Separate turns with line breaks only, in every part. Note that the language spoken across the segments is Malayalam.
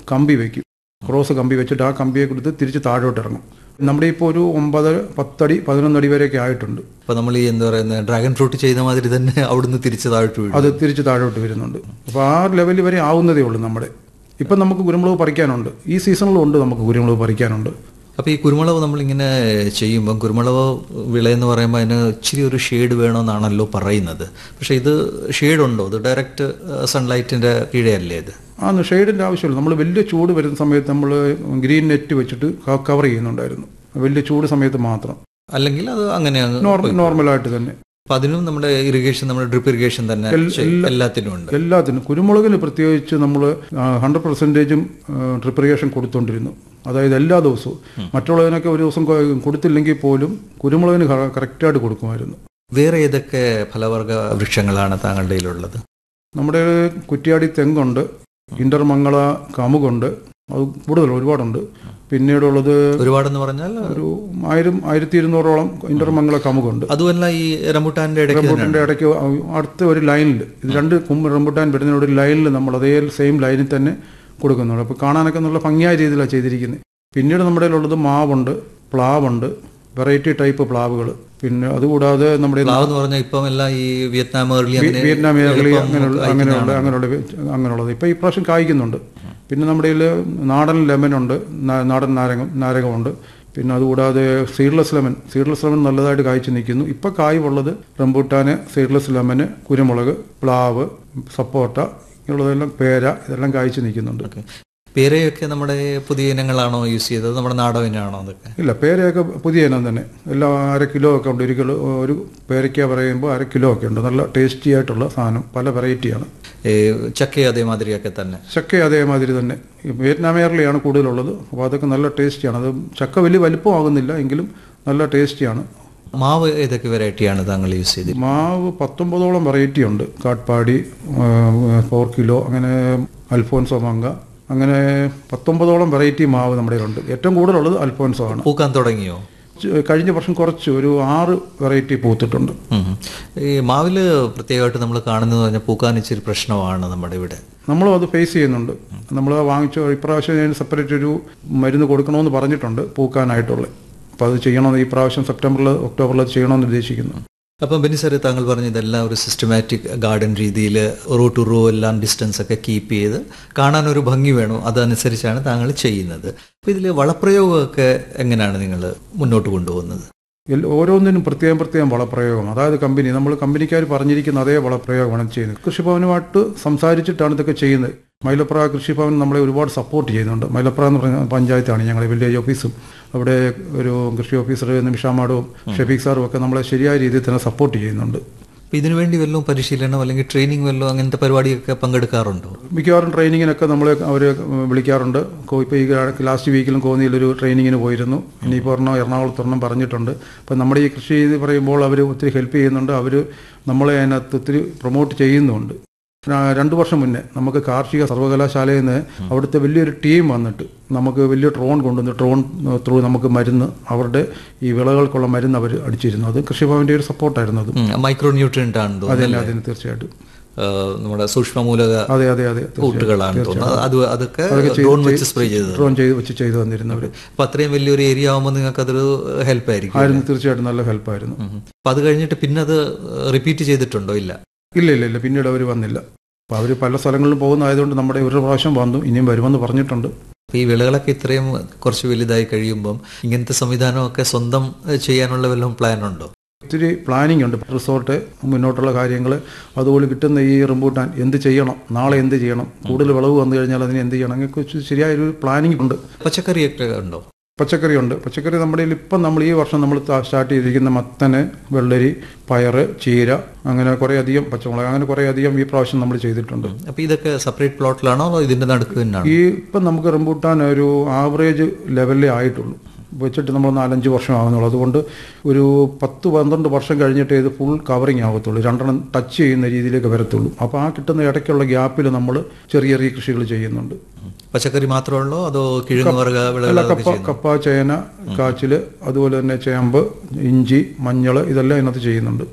കമ്പി വെക്കും ക്രോസ് കമ്പി വെച്ചിട്ട് ആ കമ്പിയെ കൊടുത്ത് തിരിച്ച് താഴോട്ട് ഇറങ്ങും നമ്മുടെ ഇപ്പോൾ ഒരു ഒമ്പത് പത്തടി പതിനൊന്നടി വരെയൊക്കെ ആയിട്ടുണ്ട്
അപ്പൊ നമ്മൾ ഈ എന്താ പറയുന്നത് ഡ്രാഗൺ ഫ്രൂട്ട് ചെയ്ത മാതിരി തന്നെ അവിടുന്ന് തിരിച്ച് താഴ്ത്തു വീഴും
അത് തിരിച്ച് താഴോട്ട് വരുന്നുണ്ട് അപ്പോൾ ആ ലെവൽ വരെ ആവുന്നതേ ഉള്ളൂ നമ്മുടെ ഇപ്പം നമുക്ക് കുരുമുളക് പറിക്കാനുണ്ട് ഈ സീസണിലും ഉണ്ട് നമുക്ക് കുരുമുളക് പറിക്കാനുണ്ട്
അപ്പോൾ ഈ കുരുമുളക് നമ്മളിങ്ങനെ ചെയ്യുമ്പം കുരുമുളക് വിള എന്ന് പറയുമ്പോൾ അതിന് ഇച്ചിരി ഒരു ഷെയ്ഡ് വേണമെന്നാണല്ലോ പറയുന്നത് പക്ഷേ ഇത് ഷെയ്ഡ് ഉണ്ടോ ഇത് ഡയറക്റ്റ് സൺലൈറ്റിൻ്റെ കീഴെയല്ലേ ഇത്
ആ ഷെയ്ഡിൻ്റെ ആവശ്യമില്ല നമ്മൾ വലിയ ചൂട് വരുന്ന സമയത്ത് നമ്മൾ ഗ്രീൻ നെറ്റ് വെച്ചിട്ട് കവർ ചെയ്യുന്നുണ്ടായിരുന്നു വലിയ ചൂട് സമയത്ത് മാത്രം
അല്ലെങ്കിൽ അത് അങ്ങനെ അങ്ങ്
നോർമൽ നോർമലായിട്ട് തന്നെ
അപ്പം അതിനും നമ്മുടെ ഇറിഗേഷൻ നമ്മുടെ ഡ്രിപ്പ് ഇറിഗേഷൻ തന്നെ ചെയ്യും. എല്ലാത്തിനും ഉണ്ട്
എല്ലാത്തിനും കുരുമുളകിന് പ്രത്യേകിച്ച് നമ്മൾ ഹൺഡ്രഡ് പെർസെൻറ്റേജും ട്രിപ്രിയേഷൻ കൊടുത്തുകൊണ്ടിരുന്നു അതായത് എല്ലാ ദിവസവും മറ്റുള്ളതിനൊക്കെ ഒരു ദിവസം കൊ- കൊടുത്തില്ലെങ്കിൽ പോലും കുരുമുളകിന് ക- കറക്റ്റായിട്ട് കൊടുക്കുമായിരുന്നു
വേറെ ഏതൊക്കെ ഫലവർഗ വൃക്ഷങ്ങളാണ് താങ്കളുടെ കയ്യിലുള്ളത്
നമ്മുടെ കുറ്റിയാടി തെങ്ങുണ്ട് ഇന്റർമംഗള കമുകുണ്ട് അത് കൂടുതൽ ഒരുപാടുണ്ട് പിന്നീടുള്ളത്
ഒരുപാടെന്ന് പറഞ്ഞാൽ
ഒരു ആയിരം ആയിരത്തി ഇരുന്നൂറോളം ഇന്റർമംഗള കമുകുണ്ട്
അതുമല്ല ഈ റംബുട്ടാന്റെ ഇടയ്ക്ക് തന്നെയാണ്.
റംബുട്ടാൻ്റെ ഇടയ്ക്ക് അടുത്ത ഒരു ലൈനിൽ ഇത് രണ്ട് കുമ്പ് റംബുട്ടാൻ വരുന്ന ഒരു ലൈനിൽ നമ്മൾ അതേ സെയിം ലൈനിൽ തന്നെ കൊടുക്കുന്നുണ്ട് അപ്പോൾ കാണാനൊക്കെ നല്ല ഭംഗിയായ രീതിയിലാണ് ചെയ്തിരിക്കുന്നത് പിന്നീട് നമ്മുടെ ഉള്ളത് മാവുണ്ട് പ്ലാവുണ്ട് വെറൈറ്റി ടൈപ്പ് പ്ലാവുകൾ പിന്നെ അതുകൂടാതെ നമ്മുടെ
പ്ലാവ് എന്ന് പറഞ്ഞാൽ ഇപ്പം എല്ലാം ഈ വിയറ്റ്നാം ഏർലി അങ്ങനെ
വിയറ്റ്നാം ഏർലി
എളുപ്പം
അങ്ങനെയുള്ള അങ്ങനെയുള്ള അങ്ങനെയുള്ള അങ്ങനെയുള്ളത് ഇപ്പോൾ ഈ പ്രാവശ്യം കായ്ക്കുന്നുണ്ട് പിന്നെ നമ്മുടെ കയ്യിൽ നാടൻ ലെമനുണ്ട് നാ- നാടൻ നാരകം നാരകമുണ്ട് പിന്നെ അതുകൂടാതെ സീഡ്ലെസ് ലെമൺ സീഡ്ലെസ് ലെമൺ നല്ലതായിട്ട് കായ്ച്ചു നിൽക്കുന്നു ഇപ്പോൾ കായുള്ളത് റംബൂട്ടാന് സീഡ്ലെസ് ലെമന് കുരുമുളക് പ്ലാവ് സപ്പോട്ട ഇങ്ങനെയുള്ളതെല്ലാം പേര ഇതെല്ലാം കായ്ച്ചു നിൽക്കുന്നുണ്ട്
ഓക്കെ. പേരയൊക്കെ നമ്മുടെ പുതിയ ഇനങ്ങളാണോ യൂസ് ചെയ്തത് നമ്മുടെ നാടൻ ഇനമാണോ അതൊക്കെ
ഇല്ല പേരയൊക്കെ പുതിയ ഇനം തന്നെ എല്ലാം അര കിലോ ഒക്കെ ഉണ്ട് ഒരു കിലോ ഒരു പേരയ്ക്ക പറയുമ്പോൾ അര കിലോ ഒക്കെ ഉണ്ട് നല്ല ടേസ്റ്റി ആയിട്ടുള്ള സാധനം പല വെറൈറ്റിയാണ്
ഈ ചക്കയും അതേമാതിരിയൊക്കെ തന്നെ
ചക്ക അതേമാതിരി തന്നെ ഈ വിയറ്റ്നാം എയർലിയാണ് കൂടുതലുള്ളത് അപ്പോൾ അതൊക്കെ നല്ല ടേസ്റ്റിയാണ് അത് ചക്ക വലിയ വലിപ്പമാകുന്നില്ല എങ്കിലും നല്ല ടേസ്റ്റിയാണ്
മാവ് ഏതൊക്കെ വെറൈറ്റിയാണ് താങ്കൾ യൂസ് ചെയ്തത്
മാവ് പത്തൊമ്പതോളം വെറൈറ്റി ഉണ്ട് കാട്ട്പാടി ഫോർ കിലോ അങ്ങനെ അൽഫോൻസോ മങ്ക അങ്ങനെ പത്തൊമ്പതോളം വെറൈറ്റി മാവ് നമ്മുടെ കയ്യിലുണ്ട് ഏറ്റവും കൂടുതലുള്ളത് അൽഫോൻസോ ആണ്
പൂക്കാൻ തുടങ്ങിയോ
ച്- കഴിഞ്ഞ വർഷം കുറച്ച് ഒരു ആറ് വെറൈറ്റി പൂത്തിട്ടുണ്ട്
ഉം. ഈ മാവില് പ്രത്യേകമായിട്ട് നമ്മൾ കാണുന്നത് പറഞ്ഞാൽ പൂക്കാൻ ഇച്ചിരി പ്രശ്നമാണ് നമ്മുടെ ഇവിടെ
നമ്മളും അത് ഫേസ് ചെയ്യുന്നുണ്ട് നമ്മൾ വാങ്ങിച്ച ഇപ്രാവശ്യം ഞാൻ സെപ്പറേറ്റ് ഒരു മരുന്ന് കൊടുക്കണമെന്ന് പറഞ്ഞിട്ടുണ്ട് പൂക്കാനായിട്ടുള്ള അപ്പോൾ അത് ചെയ്യണമെന്ന് ഈ പ്രാവശ്യം സെപ്റ്റംബറിൽ ഒക്ടോബറിൽ അത് ചെയ്യണമെന്ന് ഉദ്ദേശിക്കുന്നു
അപ്പം ബെന്നി സാറ് താങ്കൾ പറഞ്ഞു ഇതെല്ലാം ഒരു സിസ്റ്റമാറ്റിക് ഗാർഡൻ രീതിയിൽ റോ ടു റോ എല്ലാം ഡിസ്റ്റൻസ് ഒക്കെ കീപ്പ് ചെയ്ത് കാണാൻ ഒരു ഭംഗി വേണം അതനുസരിച്ചാണ് താങ്കൾ ചെയ്യുന്നത് അപ്പോൾ ഇതിൽ വളപ്രയോഗമൊക്കെ എങ്ങനെയാണ് നിങ്ങൾ മുന്നോട്ട് കൊണ്ടുപോകുന്നത്
എൽ- ഓരോന്നിനും പ്രത്യേകം പ്രത്യേകം വളപ്രയോഗം അതായത് കമ്പനി നമ്മൾ കമ്പനിക്കാർ പറഞ്ഞിരിക്കുന്ന അതേ വളപ്രയോഗമാണ് ചെയ്യുന്നത് കൃഷിഭവനുമായിട്ട് സംസാരിച്ചിട്ടാണ് ഇതൊക്കെ ചെയ്യുന്നത് മൈലപ്ര കൃഷിഭവൻ നമ്മളെ ഒരുപാട് സപ്പോർട്ട് ചെയ്യുന്നുണ്ട് മൈലപ്ര എന്ന് പറഞ്ഞ പഞ്ചായത്താണ് ഞങ്ങളുടെ വില്ലേജ് ഓഫീസും അവിടെ ഒരു കൃഷി ഓഫീസർ നിമിഷ മാഡവും ഷെഫീഖ് സാറും ഒക്കെ നമ്മളെ ശരിയായ രീതിയിൽ തന്നെ സപ്പോർട്ട് ചെയ്യുന്നുണ്ട്
അപ്പോൾ ഇതിനു വേണ്ടി വല്ലതും പരിശീലനം അല്ലെങ്കിൽ ട്രെയിനിങ് വല്ലതും അങ്ങനത്തെ പരിപാടിയൊക്കെ പങ്കെടുക്കാറുണ്ടോ
മിക്കവാറും ട്രെയിനിങ്ങിനൊക്കെ നമ്മളെ അവർ വിളിക്കാറുണ്ട് കോ- ഇപ്പോൾ ഈ ലാസ്റ്റ് വീക്കിലും കോന്നിയിലൊരു ട്രെയിനിങ്ങിന് പോയിരുന്നു ഇനിയിപ്പോൾ ഒരെണ്ണം എറണാകുളത്ത് ഒരെണ്ണം പറഞ്ഞിട്ടുണ്ട് അപ്പം നമ്മുടെ ഈ കൃഷി ഇത് പറയുമ്പോൾ അവർ ഒത്തിരി ഹെൽപ്പ് ചെയ്യുന്നുണ്ട് അവർ നമ്മളെ അതിനകത്ത് ഒത്തിരി പ്രൊമോട്ട് ചെയ്യുന്നുണ്ട് ആ, രണ്ട് വർഷം മുന്നേ നമുക്ക് കാർഷിക സർവകലാശാലയിൽ നിന്ന് അവിടുത്തെ വലിയൊരു ടീം വന്നിട്ട് നമുക്ക് വലിയ ഡ്രോൺ കൊണ്ടുവന്ന് ഡ്രോൺ ത്രൂ നമുക്ക് മരുന്ന് അവരുടെ ഈ വിളകൾക്കുള്ള മരുന്ന് അവർ അടിച്ചിരുന്നു അത് കൃഷിഭവന്റെ ഒരു സപ്പോർട്ടായിരുന്നു അത്
മൈക്രോ ന്യൂട്രിയൻ്റ് ആണെന്ന് തോന്നുന്നു
അതിന് അതിന് തീർച്ചയായിട്ടും
ആ, നമ്മുടെ സൂക്ഷ്മമൂലക
അതെ അതെ അതെ
കൂട്ടുകളാണ് തോന്നുന്നത് അത് അതൊക്കെ ഡ്രോൺ വെച്ച് സ്പ്രേ ചെയ്തത്
ഡ്രോൺ ചെയ്ത് വെച്ച് ചെയ്തു തന്നിരുന്നവർ
അപ്പൊ അത്രയും വലിയൊരു ഏരിയ ആകുമ്പോൾ നിങ്ങൾക്ക് അതൊരു ഹെൽപ്പ് ആയിരിക്കും
ആയിരുന്നു തീർച്ചയായിട്ടും നല്ല ഹെൽപ്പായിരുന്നു
ഉം. അപ്പൊ അത് കഴിഞ്ഞിട്ട് പിന്നെ അത് റിപ്പീറ്റ് ചെയ്തിട്ടുണ്ടോ ഇല്ല
ഇല്ല ഇല്ല ഇല്ല പിന്നീട് അവർ വന്നില്ല അപ്പോൾ അവർ പല സ്ഥലങ്ങളിലും പോകുന്നതായതുകൊണ്ട് നമ്മുടെ ഒരു പ്രാവശ്യം വന്നു ഇനിയും വരുമെന്ന് പറഞ്ഞിട്ടുണ്ട്
അപ്പൊ ഈ വിളകളൊക്കെ ഇത്രയും കുറച്ച് വലുതായി കഴിയുമ്പം ഇങ്ങനത്തെ സംവിധാനമൊക്കെ സ്വന്തം ഏഹ്, ചെയ്യാനുള്ള വല്ലതും പ്ലാൻ ഉണ്ടോ
ഒത്തിരി പ്ലാനിംഗ് ഉണ്ട് റിസോർട്ട് മുന്നോട്ടുള്ള കാര്യങ്ങൾ അതുപോലെ കിട്ടുന്ന ഈ റംബൂട്ടാൻ എന്ത് ചെയ്യണം നാളെ എന്ത് ചെയ്യണം കൂടുതൽ വിളവ് വന്നു കഴിഞ്ഞാൽ അതിന് എന്ത് ചെയ്യണം അങ്ങനെയൊക്കെ ശരിയായൊരു പ്ലാനിംഗ് ഉണ്ട്
പച്ചക്കറിയൊക്കെ ഉണ്ടോ
പച്ചക്കറി ഉണ്ട് പച്ചക്കറി നമ്മുടെ കയ്യിൽ ഇപ്പം നമ്മൾ ഈ വർഷം നമ്മൾ സ്റ്റാർട്ട് ചെയ്തിരിക്കുന്ന മത്തന് വെള്ളരി പയറ് ചീര അങ്ങനെ കുറേ അധികം പച്ചമുളക് അങ്ങനെ കുറേ അധികം ഈ പ്രാവശ്യം നമ്മൾ ചെയ്തിട്ടുണ്ട്
അപ്പൊ ഇതൊക്കെ സെപ്പറേറ്റ് പ്ലോട്ടിലാണോ അതോ ഇതിന്റെ നടുക്ക് തന്നെയാണോ
ഈ ഇപ്പം നമുക്ക് റംബൂട്ടാൻ ഒരു ആവറേജ് ലെവലിലേ ആയിട്ടുള്ളൂ വെച്ചിട്ട് നമ്മൾ നാലഞ്ച് വർഷം ആകുന്നുള്ളൂ അതുകൊണ്ട് ഒരു പത്ത് പന്ത്രണ്ട് വർഷം കഴിഞ്ഞിട്ട് ഇത് ഫുൾ കവറിങ് ആകത്തുള്ളൂ രണ്ടെണ്ണം ടച്ച് ചെയ്യുന്ന രീതിയിലേക്ക് വരത്തുള്ളൂ അപ്പോൾ ആ കിട്ടുന്ന ഇടയ്ക്കുള്ള ഗ്യാപ്പിൽ നമ്മൾ ചെറിയ ചെറിയ കൃഷികൾ ചെയ്യുന്നുണ്ട്
പച്ചക്കറി മാത്രമേ ഉള്ളോ അതോ കിഴങ്ങ് വർഗ
അല്ല
വിളകളൊക്കെ
കപ്പ കപ്പ ചേന കാച്ചില് അതുപോലെ തന്നെ ചേമ്പ് ഇഞ്ചി മഞ്ഞൾ ഇതെല്ലാം ഇതിനകത്ത് ചെയ്യുന്നുണ്ട്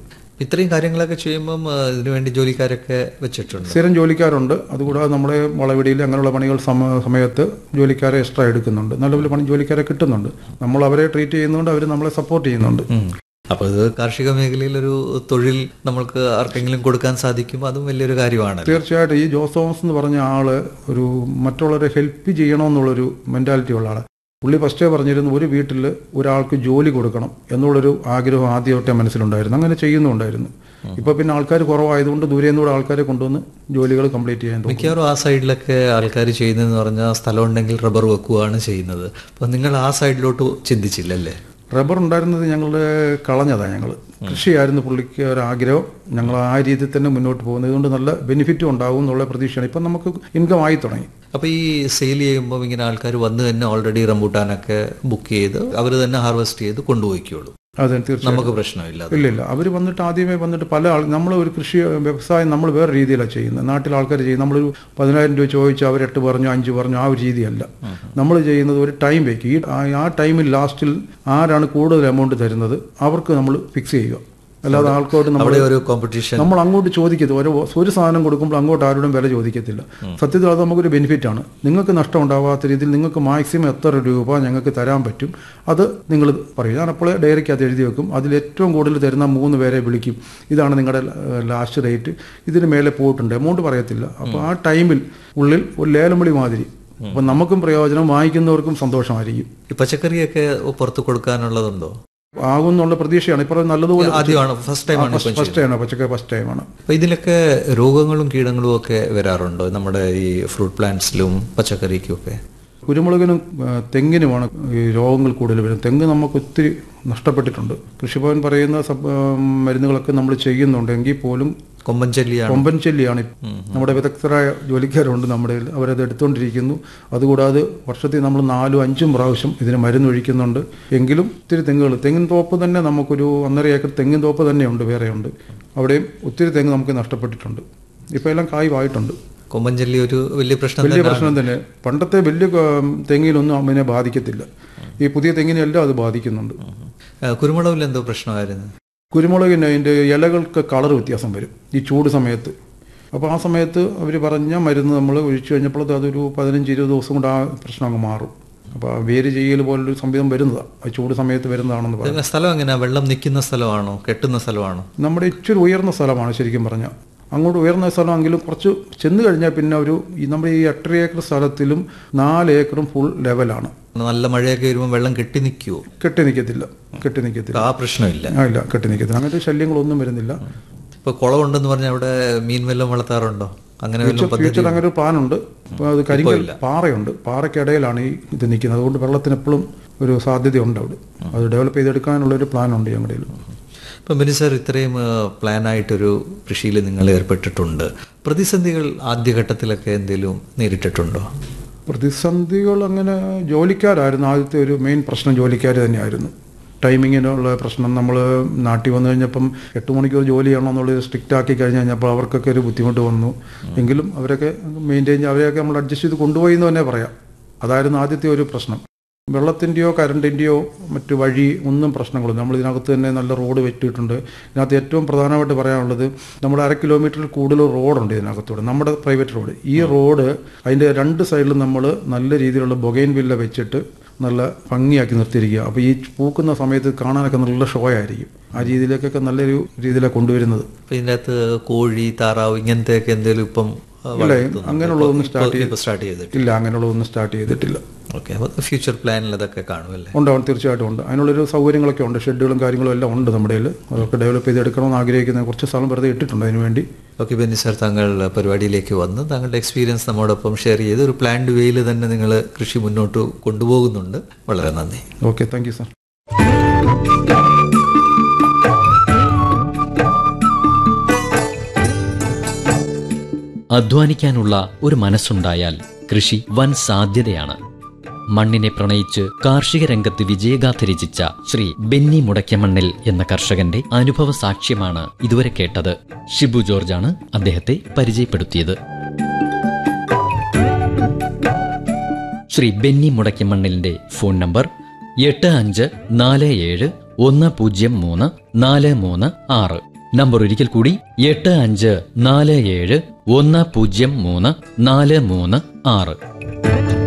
ഇത്രയും കാര്യങ്ങളൊക്കെ ചെയ്യുമ്പം ആ, ഇതിനുവേണ്ടി ജോലിക്കാരൊക്കെ വെച്ചിട്ടുണ്ട്
സ്ഥിരം ജോലിക്കാരുണ്ട് അതുകൂടാതെ നമ്മുടെ വളവിടിയിൽ അങ്ങനെയുള്ള പണികൾ സമ സമയത്ത് ജോലിക്കാരെ എക്സ്ട്രാ എടുക്കുന്നുണ്ട് നല്ല നല്ല പണി ജോലിക്കാരെ കിട്ടുന്നുണ്ട് നമ്മൾ അവരെ ട്രീറ്റ് ചെയ്യുന്നുണ്ട് അവർ നമ്മളെ സപ്പോർട്ട് ചെയ്യുന്നുണ്ട്
ഉം. അപ്പൊ ഇത് കാർഷിക മേഖലയിൽ ഒരു തൊഴിൽ നമ്മൾക്ക് ആർക്കെങ്കിലും കൊടുക്കാൻ സാധിക്കും അതും വലിയൊരു കാര്യമാണ്
തീർച്ചയായിട്ടും ഈ ജോസ് തോമസ് എന്ന് പറഞ്ഞ ആള് ഒരു മറ്റുള്ളവരെ ഹെൽപ്പ് ചെയ്യണമെന്നുള്ളൊരു മെന്റാലിറ്റി ഉള്ള ആള് പുള്ളി ഫസ്റ്റേ പറഞ്ഞിരുന്നു ഒരു വീട്ടിൽ ഒരാൾക്ക് ജോലി കൊടുക്കണം എന്നുള്ളൊരു ആഗ്രഹം ആദ്യമായിട്ടേ മനസ്സിലുണ്ടായിരുന്നു അങ്ങനെ ചെയ്യുന്നുണ്ടായിരുന്നു ഇപ്പൊ പിന്നെ ആൾക്കാർ കുറവായതുകൊണ്ട് ദൂരെ നിന്നൂടെ ആൾക്കാരെ കൊണ്ടുവന്ന് ജോലികൾ കംപ്ലീറ്റ് ചെയ്യാൻ തോന്നും
മിക്കവാറും ആ സൈഡിലൊക്കെ ആൾക്കാർ ചെയ്യുന്നതെന്ന് പറഞ്ഞാൽ സ്ഥലം ഉണ്ടെങ്കിൽ റബ്ബർ വെക്കുകയാണ് ചെയ്യുന്നത് അപ്പൊ നിങ്ങൾ ആ സൈഡിലോട്ട് ചിന്തിച്ചില്ലല്ലേ
റബ്ബർ ഉണ്ടായിരുന്നത് ഞങ്ങൾ കളഞ്ഞതാണ് ഞങ്ങൾ കൃഷിയായിരുന്നു പുള്ളിക്ക് ഒരു ആഗ്രഹം ഞങ്ങൾ ആ രീതിയിൽ തന്നെ മുന്നോട്ട് പോകുന്നത് ഇതുകൊണ്ട് നല്ല ബെനിഫിറ്റും ഉണ്ടാവും എന്നുള്ള പ്രതീക്ഷയാണ് ഇപ്പം നമുക്ക് ഇൻകം ആയി തുടങ്ങി
അപ്പൊ ഈ സെയിൽ ചെയ്യുമ്പോൾ ഇങ്ങനെ ആൾക്കാർ വന്ന് തന്നെ ഓൾറെഡി റംബൂട്ടാനൊക്കെ ബുക്ക് ചെയ്ത് അവർ തന്നെ ഹാർവെസ്റ്റ് ചെയ്ത് കൊണ്ടുപോയിക്കോളൂ
അതെ തീർച്ചയായും
നമുക്ക് പ്രശ്നമില്ല അത്.
ഇല്ല ഇല്ല അവർ വന്നിട്ട് ആദ്യമേ വന്നിട്ട് പല ആൾ നമ്മൾ ഒരു കൃഷി വ്യവസായം നമ്മൾ വേറെ രീതിയിലാണ് ചെയ്യുന്നത് നാട്ടിൽ ആൾക്കാർ ചെയ്യുന്നത് നമ്മളൊരു പതിനായിരം രൂപ ചോദിച്ചു അവർ എട്ട് പറഞ്ഞു അഞ്ച് പറഞ്ഞു ആ ഒരു രീതിയല്ല നമ്മൾ ചെയ്യുന്നത് ഒരു ടൈം വയ്ക്കും ഈ ആ- ആ ടൈമിൽ ലാസ്റ്റിൽ ആരാണ് കൂടുതൽ എമൗണ്ട് തരുന്നത് അവർക്ക് നമ്മൾ ഫിക്സ് ചെയ്യുക അല്ലാതെ ആൾക്കോട്ട് നമ്മൾ
അവിടെ ഒരു കോമ്പറ്റീഷൻ
നമ്മൾ അങ്ങോട്ട് ചോദിക്കത്തില്ല ഒരു ഒരു സാധനം കൊടുക്കുമ്പോൾ അങ്ങോട്ട് ആരോടും വില ചോദിക്കത്തില്ല സത്യത്തിൽ അത് നമുക്കൊരു ബെനിഫിറ്റ് ആണ് നിങ്ങൾക്ക് നഷ്ടം ഉണ്ടാവാത്ത രീതിയിൽ നിങ്ങൾക്ക് മാക്സിമം എത്ര രൂപ ഞങ്ങൾക്ക് തരാൻ പറ്റും അത് നിങ്ങൾ പറയും ഞാൻ അപ്പോൾ ഡയറിക്കകത്ത് എഴുതി വെക്കും അതിൽ ഏറ്റവും കൂടുതൽ തരുന്ന മൂന്ന് പേരെ വിളിക്കും ഇതാണ് നിങ്ങളുടെ ലാസ്റ്റ് റേറ്റ് ഇതിന് മേലെ പോയിട്ടുണ്ട് എമൗണ്ട് പറയത്തില്ല അപ്പോൾ ആ ടൈമിൽ ഉള്ളിൽ ഒരു ലേലം വിളി മാതിരി അപ്പം നമുക്കും പ്രയോജനം വാങ്ങിക്കുന്നവർക്കും സന്തോഷമായിരിക്കും
ഈ പച്ചക്കറിയൊക്കെ പുറത്ത് കൊടുക്കാനുള്ളതുണ്ടോ
ആകുന്നുള്ള പ്രതീക്ഷയാണ് ഇപ്പോൾ നല്ലതുപോലെ
ആദ്യമാണ് ഫസ്റ്റ് ടൈമാണ് ഇപ്പം
ഫസ്റ്റ് ടൈമാണ് പച്ചക്കറി ഫസ്റ്റ് ടൈമാണ്
അപ്പൊ ഇതിലൊക്കെ രോഗങ്ങളും കീടങ്ങളും ഒക്കെ വരാറുണ്ടോ നമ്മുടെ ഈ ഫ്രൂട്ട് പ്ലാന്റ്സിലും പച്ചക്കറിക്കും ഒക്കെ
കുരുമുളകിനും ആ, തെങ്ങിനുമാണ് ഈ രോഗങ്ങൾ കൂടുതൽ വരുന്നത് തെങ്ങ് നമുക്ക് ഒത്തിരി നഷ്ടപ്പെട്ടിട്ടുണ്ട് കൃഷിഭവൻ പറയുന്ന സബ് ആ, മരുന്നുകളൊക്കെ നമ്മൾ ചെയ്യുന്നുണ്ടെങ്കിൽ പോലും
കൊമ്പൻ ചെല്ലിയാണ്
കൊമ്പൻ ചെല്ലിയാണ് ഇപ്പ- നമ്മുടെ വിദഗ്ധരായ ജോലിക്കാരുണ്ട് നമ്മുടെ കയ്യിൽ. അവരത് എടുത്തുകൊണ്ടിരിക്കുന്നു അതുകൂടാതെ വർഷത്തിൽ നമ്മൾ നാലും അഞ്ചും പ്രാവശ്യം ഇതിന് മരുന്നൊഴിക്കുന്നുണ്ട് എങ്കിലും ഒത്തിരി തെങ്ങുകൾ തെങ്ങിൻ തോപ്പ് തന്നെ നമുക്കൊരു ഒന്നര ഏക്കർ തെങ്ങിൻ തോപ്പ് തന്നെയുണ്ട് വേറെയുണ്ട് അവിടെയും ഒത്തിരി തെങ്ങ് നമുക്ക് നഷ്ടപ്പെട്ടിട്ടുണ്ട് ഇപ്പോൾ എല്ലാം കായ്വായിട്ടുണ്ട്
കൊമ്പൻ ചെല്ലി ഒരു വലിയ പ്രശ്നം
വലിയ
തന്നെ
പ്രശ്നം തന്നെ പണ്ടത്തെ വലിയ ക- തെങ്ങിനൊന്നും അതിനെ ബാധിക്കത്തില്ല ഈ പുതിയ തെങ്ങിനെല്ലാം അത് ബാധിക്കുന്നുണ്ട്
കുരുമുളകിൽ എന്തോ പ്രശ്നമായിരുന്നു
കുരുമുളകിന് അതിൻ്റെ ഇലകൾക്ക് കളർ വ്യത്യാസം വരും ഈ ചൂട് സമയത്ത് അപ്പോൾ ആ സമയത്ത് അവർ പറഞ്ഞ മരുന്ന് നമ്മൾ ഒഴിച്ചു കഴിഞ്ഞപ്പോൾ അതൊരു പതിനഞ്ച് ഇരുപത് ദിവസം കൊണ്ട് ആ പ്രശ്നം അങ്ങ് മാറും അപ്പോൾ ആ വേര് ചെയ്യൽ പോലൊരു സംവിധം വരുന്നതാണ് ആ ചൂട് സമയത്ത് വരുന്നതാണെന്ന് പറയും
ഇതിന്റെ സ്ഥലം എങ്ങനെയാ വെള്ളം നിൽക്കുന്ന സ്ഥലമാണോ കെട്ടുന്ന സ്ഥലമാണോ
നമ്മുടെ ഇച്ചിരി ഉയർന്ന സ്ഥലമാണ് ശരിക്കും പറഞ്ഞാൽ അങ്ങോട്ട് ഉയർന്ന സ്ഥലമെങ്കിലും കുറച്ച് ചെന്ന് കഴിഞ്ഞാൽ പിന്നെ ഒരു ഈ നമ്മുടെ ഈ എട്ടര ഏക്കർ സ്ഥലത്തിലും നാല് ഏക്കറും ഫുൾ ലെവലാണ്
നല്ല മഴയൊക്കെ വരുമ്പോൾ വെള്ളം കെട്ടി നിൽക്കുവോ
കെട്ടി നിൽക്കത്തില്ല കെട്ടി നിൽക്കത്തില്ല
ആ പ്രശ്നമില്ല
ആ ഇല്ല കെട്ടി നിൽക്കത്തില്ല അങ്ങനത്തെ ശല്യങ്ങളൊന്നും വരുന്നില്ല
ഇപ്പൊ കുളമുണ്ടെന്ന് പറഞ്ഞാൽ അവിടെ മീൻ വല്ലതും വളർത്താറുണ്ടോ അങ്ങനെ വല്ലതും പദ്ധതി
ഫ്യൂച്ചർ അങ്ങനെ ഒരു പ്ലാനുണ്ട് അപ്പോൾ അത് കരിങ്കൽ പാറയുണ്ട് പാറയ്ക്കിടയിലാണ് ഈ ഇത് നിൽക്കുന്നത് അതുകൊണ്ട് വെള്ളത്തിന് എപ്പോഴും ഒരു സാധ്യതയുണ്ട് അവിടെ അത് ഡെവലപ്പ് ചെയ്തെടുക്കാനുള്ള ഒരു പ്ലാനുണ്ട് ഞങ്ങളുടെ കയ്യിൽ.
ഇപ്പം ബെനി സാർ ഇത്രയും പ്ലാനായിട്ടൊരു കൃഷിയിൽ നിങ്ങൾ ഏർപ്പെട്ടിട്ടുണ്ട് പ്രതിസന്ധികൾ ആദ്യഘട്ടത്തിലൊക്കെ എന്തെങ്കിലും നേരിട്ടിട്ടുണ്ടോ
പ്രതിസന്ധികൾ അങ്ങനെ ജോലിക്കാരായിരുന്നു ആദ്യത്തെ ഒരു മെയിൻ പ്രശ്നം ജോലിക്കാർ തന്നെയായിരുന്നു ടൈമിങ്ങിനുള്ള പ്രശ്നം നമ്മൾ നാട്ടിൽ വന്നു കഴിഞ്ഞപ്പം എട്ട് മണിക്കൂർ ജോലി ചെയ്യണമെന്നുള്ളത് സ്ട്രിക്റ്റ് ആക്കി കഴിഞ്ഞ് കഴിഞ്ഞപ്പോൾ അവർക്കൊക്കെ ഒരു ബുദ്ധിമുട്ട് വന്നു എങ്കിലും അവരൊക്കെ മെയിൻറ്റെയിൻ അവരെയൊക്കെ നമ്മൾ അഡ്ജസ്റ്റ് ചെയ്ത് കൊണ്ടുപോയി എന്ന് തന്നെ പറയാം അതായിരുന്നു ആദ്യത്തെ ഒരു പ്രശ്നം വെള്ളത്തിൻ്റെയോ കറണ്ടിൻ്റെയോ മറ്റു വഴി ഒന്നും പ്രശ്നങ്ങളും നമ്മൾ ഇതിനകത്ത് തന്നെ നല്ല റോഡ് വെട്ടിയിട്ടുണ്ട് ഇതിനകത്ത് ഏറ്റവും പ്രധാനമായിട്ട് പറയാനുള്ളത് നമ്മുടെ അര കിലോമീറ്ററിൽ കൂടുതൽ റോഡുണ്ട് ഇതിനകത്തൂടെ നമ്മുടെ പ്രൈവറ്റ് റോഡ് ഈ റോഡ് അതിൻ്റെ രണ്ട് സൈഡിലും നമ്മൾ നല്ല രീതിയിലുള്ള ബൊഗൈൻ വില്ല വെച്ചിട്ട് നല്ല ഭംഗിയാക്കി നിർത്തിയിരിക്കുക അപ്പോൾ ഈ പൂക്കുന്ന സമയത്ത് കാണാനൊക്കെ നല്ല ഷോ ആയിരിക്കും ആ രീതിയിലേക്കൊക്കെ നല്ലൊരു രീതിയിലാണ് കൊണ്ടുവരുന്നത്
അപ്പൊ ഇതിൻ്റെ അകത്ത് കോഴി താറാവ് ഇങ്ങനത്തെയൊക്കെ എന്തെങ്കിലും ഇപ്പം ആ,
ഇല്ല
വളർത്തുന്നുണ്ടോ?
അങ്ങനെയുള്ളതൊന്നും
ഇപ്പൊ-
സ്റ്റാർട്ട്
ഇപ്പൊ സ്റ്റാർട്ട് ചെയ്തിട്ട്
ഇല്ല അങ്ങനെയുള്ളതൊന്നും സ്റ്റാർട്ട് ചെയ്തിട്ടില്ല
ഓക്കെ അപ്പോൾ ഫ്യൂച്ചർ പ്ലാനിൽ അതൊക്കെ കാണുമല്ലേ
ഉണ്ടാവും തീർച്ചയായിട്ടും ഉണ്ട് അതിനുള്ളൊരു സൗകര്യങ്ങളൊക്കെ ഉണ്ട് ഷെഡ്യൂളും കാര്യങ്ങളും എല്ലാം ഉണ്ട് നമ്മുടെ കയ്യിൽ അതൊക്കെ ഡെവലപ്പ് ചെയ്തെടുക്കണമെന്ന് ആഗ്രഹിക്കുന്ന കുറച്ച് സ്ഥലം വെറുതെ ഇട്ടിട്ടുണ്ട് അതിന് വേണ്ടി
ഓക്കെ ബെന്നി സാർ താങ്കൾ പരിപാടിയിലേക്ക് വന്ന് താങ്കളുടെ എക്സ്പീരിയൻസ് നമ്മോടൊപ്പം ഷെയർ ചെയ്ത് ഒരു പ്ലാൻഡ് വേയിൽ തന്നെ നിങ്ങൾ കൃഷി മുന്നോട്ട് കൊണ്ടുപോകുന്നുണ്ട് വളരെ നന്ദി
ഓക്കെ താങ്ക് യു സാർ
അധ്വാനിക്കാനുള്ള ഒരു മനസ്സുണ്ടായാൽ കൃഷി വൻ സാധ്യതയാണ് മണ്ണിനെ പ്രണയിച്ച് കാർഷിക രംഗത്ത് വിജയഗാഥ രചിച്ച ശ്രീ ബെന്നി മുടക്കമണ്ണിൽ എന്ന കർഷകന്റെ അനുഭവ സാക്ഷ്യമാണ് ഇതുവരെ കേട്ടത് ഷിബു ജോർജാണ് അദ്ദേഹത്തെ പരിചയപ്പെടുത്തിയത് ശ്രീ ബെന്നി മുടക്കമണ്ണിലിന്റെ ഫോൺ നമ്പർ എട്ട് അഞ്ച് നാല് ഏഴ് ഒന്ന് പൂജ്യം മൂന്ന് നാല് മൂന്ന് ആറ് നമ്പർ ഒരിക്കൽ കൂടി എട്ട് അഞ്ച് നാല് ഏഴ് ഒന്ന് പൂജ്യം മൂന്ന് നാല് മൂന്ന് ആറ്